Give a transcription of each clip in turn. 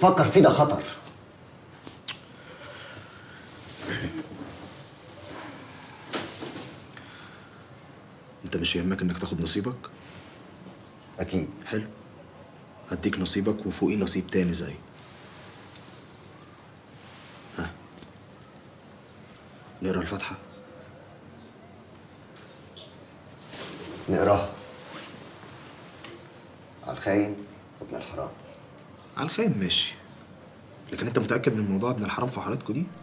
فكر فيه ده خطر انت مش يهمك انك تاخد نصيبك اكيد حلو هديك نصيبك وفوقيه نصيب تاني زي ها نقرا الفاتحه نقراها على الخاين وابن الحرام على الخاين ماشي لكن انت متاكد من موضوع ابن الحرام في حالتكوا دي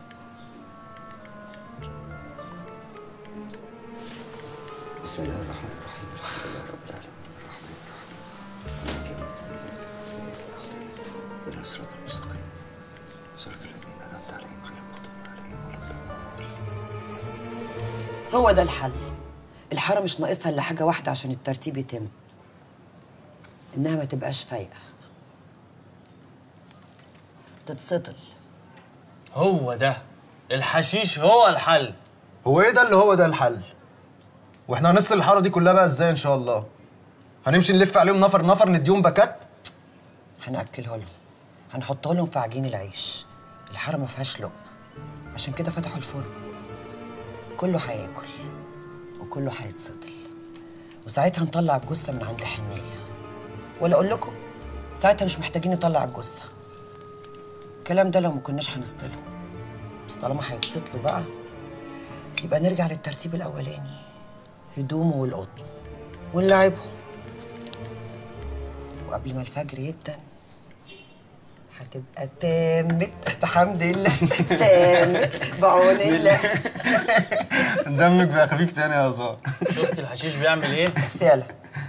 بسم الله الرحمن الرحيم الحمد لله رب العالمين الرحمن الرحيم مالك يوم الدين اهدنا الصراط المستقيم صراط الذين انعمت عليهم غير المغضوب عليهم ولا الضالين هو ده الحل الحارة مش ناقصها إلا حاجة واحدة عشان الترتيب يتم إنها ما تبقاش فايقة تتسطل هو ده الحشيش هو الحل هو ايه ده اللي هو ده الحل واحنا هنصل الحاره دي كلها بقى ازاي ان شاء الله هنمشي نلف عليهم نفر نفر نديهم باكات هنأكله لهم هنحطه لهم في عجين العيش الحارة ما فيهاش لقمة عشان كده فتحوا الفرن كله هياكل وكله هيتسطل وساعتها نطلع الجثة من عند حنية ولا أقول لكم ساعتها مش محتاجين نطلع الجثة الكلام ده لو ما كناش هنسطله بس طالما هيتسطلوا بقى يبقى نرجع للترتيب الأولاني هدومه والقطن ونلعبهم وقبل ما الفجر يدن هتبقى تامت بحمد الله تامت بعون الله دمك بقى خفيف تاني يا زهر شفت الحشيش بيعمل ايه بس يلا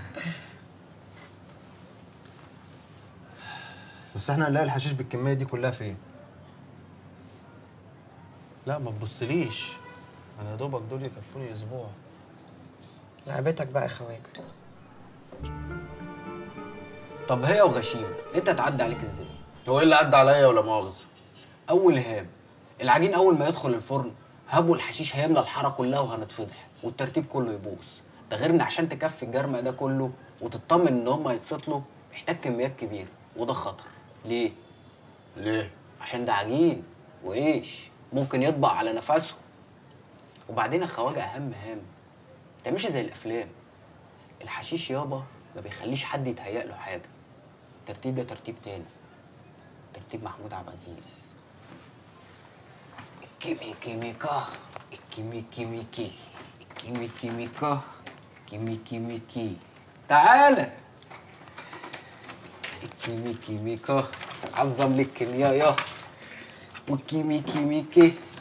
بس احنا هنلاقي الحشيش بالكميه دي كلها فين لا ما تبصليش انا يا دوبك دول يكفوني اسبوع لعبتك بقى يا خواجه طب هي وغشيمه انت تعدي عليك ازاي هو ايه اللي عدى عليا ولا مؤاخذه اول هام العجين اول ما يدخل الفرن هبو الحشيش هيملى الحاره كلها وهنتفضح والترتيب كله يبوظ ده غير ان عشان تكفي الجرم ده كله وتطمن ان هم هيتسطلوا محتاج كميات كبيره وده خطر ليه ليه عشان ده عجين وعيش ممكن يطبق على نفسهم وبعدين يا خواجه اهم هام انت ماشي زي الافلام الحشيش يابا ما بيخليش حد يتهيأ له حاجه الترتيب ده ترتيب تاني ترتيب محمود عبد العزيز الكيمي كيميكا الكيمي كيميكي الكيمي كيميكا كيمي كيميكي تعالى الكيمي كيميكا عظم لك الكيمياء والكيمي كيميكي